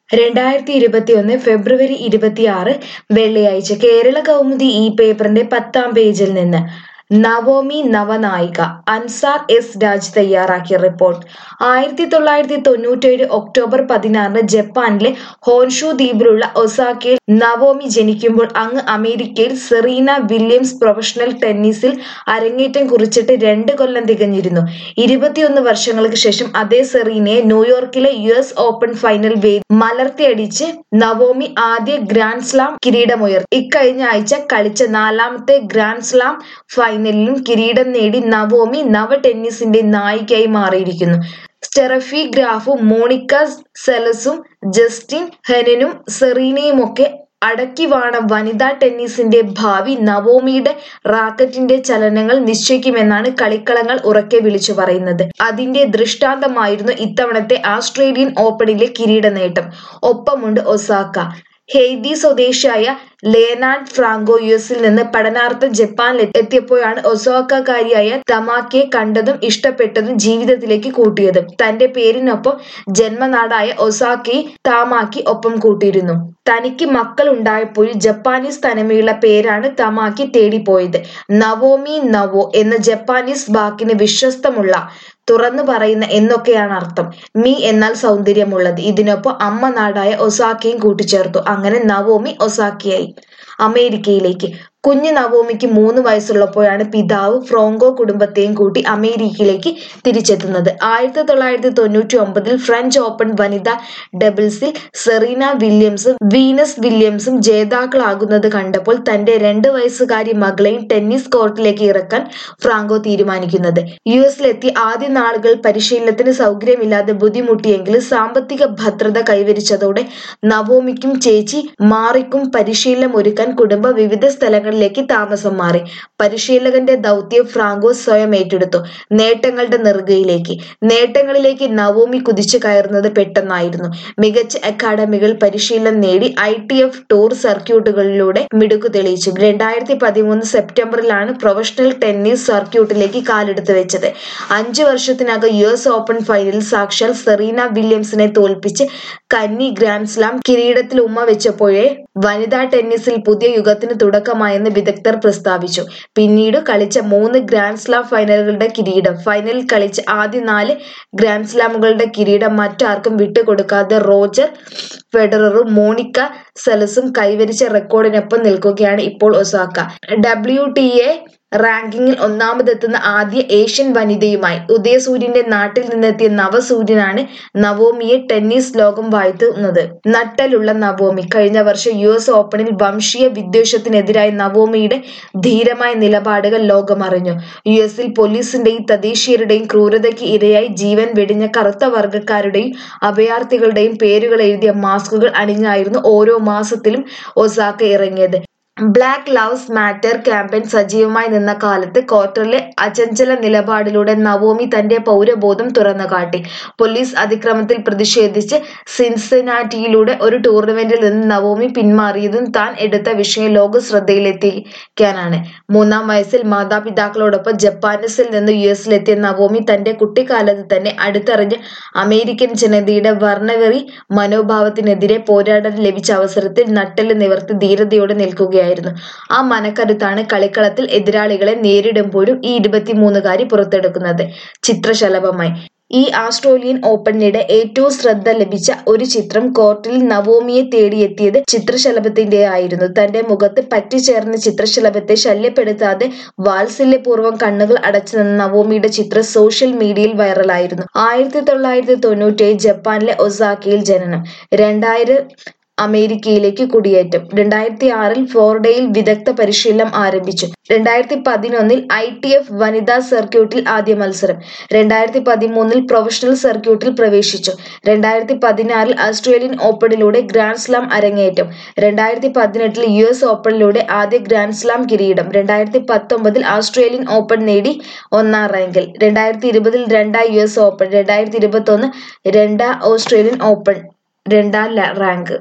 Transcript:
രണ്ടായിരത്തി ഇരുപത്തിയൊന്ന് ഫെബ്രുവരി ഇരുപത്തിയാറ് വെള്ളിയാഴ്ച കേരള കൗമുദി ഈ പേപ്പറിന്റെ പത്താം പേജിൽ നിന്ന് നവോമി നവനായിക അൻസാർ എസ് രാജ് തയ്യാറാക്കിയ റിപ്പോർട്ട് ആയിരത്തി തൊള്ളായിരത്തി തൊണ്ണൂറ്റേഴ് ഒക്ടോബർ പതിനാറിന് ജപ്പാനിലെ ഹോൻഷു ദ്വീപിലുള്ള ഒസാക്കയിൽ നവോമി ജനിക്കുമ്പോൾ അങ്ങ് അമേരിക്കയിൽ സെറീന വില്യംസ് പ്രൊഫഷണൽ ടെന്നീസിൽ അരങ്ങേറ്റം കുറിച്ചിട്ട് രണ്ട് കൊല്ലം തികഞ്ഞിരുന്നു ഇരുപത്തിയൊന്ന് വർഷങ്ങൾക്ക് ശേഷം അതേ സെറീനയെ ന്യൂയോർക്കിലെ യു എസ് ഓപ്പൺ ഫൈനൽ വേദി മലർത്തിയടിച്ച് നവോമി ആദ്യ ഗ്രാൻഡ് സ്ലാം കിരീടമുയർത്തി ഇക്കഴിഞ്ഞ ആഴ്ച കളിച്ച നാലാമത്തെ ഗ്രാൻഡ് സ്ലാം ഫൈനലിലും കിരീടം നേടി നവോമി നവ ടെന്നീസിന്റെ നായികയായി മാറിയിരിക്കുന്നു സ്റ്റെറഫി ഗ്രാഫും മോണിക്ക സെലസും ജസ്റ്റിൻ ഹെനനും സെറീനയുമൊക്കെ അടക്കി വാണ വനിതാ ടെന്നീസിന്റെ ഭാവി നവോമിയുടെ റാക്കറ്റിന്റെ ചലനങ്ങൾ നിശ്ചയിക്കുമെന്നാണ് കളിക്കളങ്ങൾ ഉറക്കെ വിളിച്ചു പറയുന്നത് അതിന്റെ ദൃഷ്ടാന്തമായിരുന്നു ഇത്തവണത്തെ ആസ്ട്രേലിയൻ ഓപ്പണിലെ കിരീട നേട്ടം ഒപ്പമുണ്ട് ഒസാക്ക ഹെയ്തി സ്വദേശിയായ ലേനാർഡ് ഫ്രാങ്കോ യു എസിൽ നിന്ന് പഠനാർത്ഥം ജപ്പാനിൽ എത്തിയപ്പോഴാണ് ഒസാക്കക്കാരിയായ തമാക്കിയെ കണ്ടതും ഇഷ്ടപ്പെട്ടതും ജീവിതത്തിലേക്ക് കൂട്ടിയതും തന്റെ പേരിനൊപ്പം ജന്മനാടായ ഒസാക്കി താമാക്കി ഒപ്പം കൂട്ടിയിരുന്നു തനിക്ക് മക്കൾ ഉണ്ടായപ്പോഴും ജപ്പാനീസ് തനിമയുള്ള പേരാണ് തമാക്കി തേടിപ്പോയത് നവോമി നവോ എന്ന ജപ്പാനീസ് വാക്കിന് വിശ്വസ്തമുള്ള തുറന്നു പറയുന്ന എന്നൊക്കെയാണ് അർത്ഥം മീ എന്നാൽ സൗന്ദര്യമുള്ളത് ഇതിനൊപ്പം അമ്മ നാടായ ഒസാക്കയും കൂട്ടിച്ചേർത്തു അങ്ങനെ നവോമി ഒസാക്കിയായി അമേരിക്കയിലേക്ക് കുഞ്ഞു നവോമിക്ക് മൂന്ന് വയസ്സുള്ളപ്പോഴാണ് പിതാവ് ഫ്രോങ്കോ കുടുംബത്തെയും കൂട്ടി അമേരിക്കയിലേക്ക് തിരിച്ചെത്തുന്നത് ആയിരത്തി തൊള്ളായിരത്തി തൊണ്ണൂറ്റി ഒമ്പതിൽ ഫ്രഞ്ച് ഓപ്പൺ വനിതാ ഡബിൾസിൽ സെറീന വില്യംസും വീനസ് വില്യംസും ജേതാക്കളാകുന്നത് കണ്ടപ്പോൾ തന്റെ രണ്ട് വയസ്സുകാരി മകളെയും ടെന്നീസ് കോർട്ടിലേക്ക് ഇറക്കാൻ ഫ്രാങ്കോ തീരുമാനിക്കുന്നത് യു എസിലെത്തി ആദ്യ നാളുകൾ പരിശീലനത്തിന് സൗകര്യമില്ലാതെ ബുദ്ധിമുട്ടിയെങ്കിലും സാമ്പത്തിക ഭദ്രത കൈവരിച്ചതോടെ നവോമിക്കും ചേച്ചി മാറിക്കും പരിശീലനം ഒരുക്കാൻ കുടുംബം വിവിധ സ്ഥലങ്ങളിലേക്ക് താമസം മാറി പരിശീലകന്റെ ദൗത്യം ഫ്രാങ്കോ സ്വയം ഏറ്റെടുത്തു നേട്ടങ്ങളുടെ നെറുകയിലേക്ക് നേട്ടങ്ങളിലേക്ക് നവോമി കുതിച്ചു കയറുന്നത് പെട്ടെന്നായിരുന്നു മികച്ച അക്കാഡമികൾ പരിശീലനം നേടി ഐ ടി എഫ് ടൂർ സർക്യൂട്ടുകളിലൂടെ മിടുക്കു തെളിയിച്ചു രണ്ടായിരത്തി പതിമൂന്ന് സെപ്റ്റംബറിലാണ് പ്രൊഫഷണൽ ടെന്നീസ് സർക്യൂട്ടിലേക്ക് കാലെടുത്ത് വെച്ചത് അഞ്ചു വർഷത്തിനകം യു എസ് ഓപ്പൺ ഫൈനലിൽ സാക്ഷാൽ സെറീന വില്യംസിനെ തോൽപ്പിച്ച് കന്നി ഗ്രാൻഡ് സ്ലാം കിരീടത്തിൽ ഉമ്മ വെച്ചപ്പോഴേ വനിതാ ടെന്നീസിൽ പുതിയ യുഗത്തിന് തുടക്കമായെന്ന് വിദഗ്ധർ പ്രസ്താവിച്ചു പിന്നീട് കളിച്ച മൂന്ന് ഗ്രാൻഡ് സ്ലാം ഫൈനലുകളുടെ കിരീടം ഫൈനലിൽ കളിച്ച ആദ്യ നാല് ഗ്രാൻഡ് സ്ലാമുകളുടെ കിരീടം മറ്റാർക്കും വിട്ടുകൊടുക്കാതെ റോജർ ഫെഡററും മോണിക്ക സെലസും കൈവരിച്ച റെക്കോർഡിനൊപ്പം നിൽക്കുകയാണ് ഇപ്പോൾ ഒസാക്ക ഡബ്ല്യു ടി എ റാങ്കിങ്ങിൽ ഒന്നാമതെത്തുന്ന ആദ്യ ഏഷ്യൻ വനിതയുമായി ഉദയസൂര്യന്റെ നാട്ടിൽ നിന്നെത്തിയ നവസൂര്യനാണ് നവോമിയെ ടെന്നീസ് ലോകം വാഴ്ത്തുന്നത് നട്ടലുള്ള നവോമി കഴിഞ്ഞ വർഷം യു എസ് ഓപ്പണിൽ വംശീയ വിദ്വേഷത്തിനെതിരായ നവോമിയുടെ ധീരമായ നിലപാടുകൾ ലോകമറിഞ്ഞു യു എസിൽ പോലീസിന്റെയും തദ്ദേശീയരുടെയും ക്രൂരതയ്ക്ക് ഇരയായി ജീവൻ വെടിഞ്ഞ കറുത്ത വർഗക്കാരുടെയും അഭയാർത്ഥികളുടെയും പേരുകൾ എഴുതിയ മാസ്കുകൾ അണിഞ്ഞായിരുന്നു ഓരോ മാസത്തിലും ഒസാക്ക ഇറങ്ങിയത് ബ്ലാക്ക് ലവ്സ് മാറ്റർ ക്യാമ്പയിൻ സജീവമായി നിന്ന കാലത്ത് ക്വാർട്ടറിലെ അചഞ്ചല നിലപാടിലൂടെ നവോമി തന്റെ പൗരബോധം തുറന്നുകാട്ടി പോലീസ് അതിക്രമത്തിൽ പ്രതിഷേധിച്ച് സിൻസിനാറ്റിയിലൂടെ ഒരു ടൂർണമെന്റിൽ നിന്ന് നവോമി പിന്മാറിയതും താൻ എടുത്ത വിഷയം ലോക ശ്രദ്ധയിലെത്തിക്കാനാണ് മൂന്നാം വയസ്സിൽ മാതാപിതാക്കളോടൊപ്പം ജപ്പാനീസിൽ നിന്ന് യു എസിലെത്തിയ നവോമി തന്റെ കുട്ടിക്കാലത്ത് തന്നെ അടുത്തറിഞ്ഞ് അമേരിക്കൻ ജനതയുടെ വർണ്ണവെറി മനോഭാവത്തിനെതിരെ പോരാടാൻ ലഭിച്ച അവസരത്തിൽ നട്ടെല്ല് നിവർത്തി ധീരതയോടെ നിൽക്കുകയായിരുന്നു ആ മനക്കരുത്താണ് കളിക്കളത്തിൽ എതിരാളികളെ നേരിടുമ്പോഴും ഈ ഇരുപത്തിമൂന്നുകാരി പുറത്തെടുക്കുന്നത് ചിത്രശലഭമായി ഈ ആസ്ട്രേലിയൻ ഓപ്പണിനിടെ ഏറ്റവും ശ്രദ്ധ ലഭിച്ച ഒരു ചിത്രം കോർട്ടിൽ നവോമിയെ തേടിയെത്തിയത് ചിത്രശലഭത്തിന്റെ ആയിരുന്നു തന്റെ മുഖത്ത് പറ്റിച്ചേർന്ന ചിത്രശലഭത്തെ ശല്യപ്പെടുത്താതെ വാത്സല്യപൂർവ്വം കണ്ണുകൾ അടച്ചു നിന്ന നവോമിയുടെ ചിത്രം സോഷ്യൽ മീഡിയയിൽ വൈറലായിരുന്നു ആയിരത്തി തൊള്ളായിരത്തി തൊണ്ണൂറ്റേഴ് ജപ്പാനിലെ ഒസാക്കയിൽ ജനനം രണ്ടായിരം അമേരിക്കയിലേക്ക് കുടിയേറ്റം രണ്ടായിരത്തി ആറിൽ ഫ്ലോറിഡയിൽ വിദഗ്ധ പരിശീലനം ആരംഭിച്ചു രണ്ടായിരത്തി പതിനൊന്നിൽ ഐ ടി എഫ് വനിതാ സർക്യൂട്ടിൽ ആദ്യ മത്സരം രണ്ടായിരത്തി പതിമൂന്നിൽ പ്രൊഫഷണൽ സർക്യൂട്ടിൽ പ്രവേശിച്ചു രണ്ടായിരത്തി പതിനാറിൽ ഓസ്ട്രേലിയൻ ഓപ്പണിലൂടെ ഗ്രാൻഡ് സ്ലാം അരങ്ങേറ്റം രണ്ടായിരത്തി പതിനെട്ടിൽ യു എസ് ഓപ്പണിലൂടെ ആദ്യ ഗ്രാൻഡ് സ്ലാം കിരീടം രണ്ടായിരത്തി പത്തൊമ്പതിൽ ഓസ്ട്രേലിയൻ ഓപ്പൺ നേടി ഒന്നാം റാങ്കിൽ രണ്ടായിരത്തി ഇരുപതിൽ രണ്ടാം യു എസ് ഓപ്പൺ രണ്ടായിരത്തി ഇരുപത്തി ഒന്ന് രണ്ടാം ഓസ്ട്രേലിയൻ ഓപ്പൺ രണ്ടാം റാങ്ക്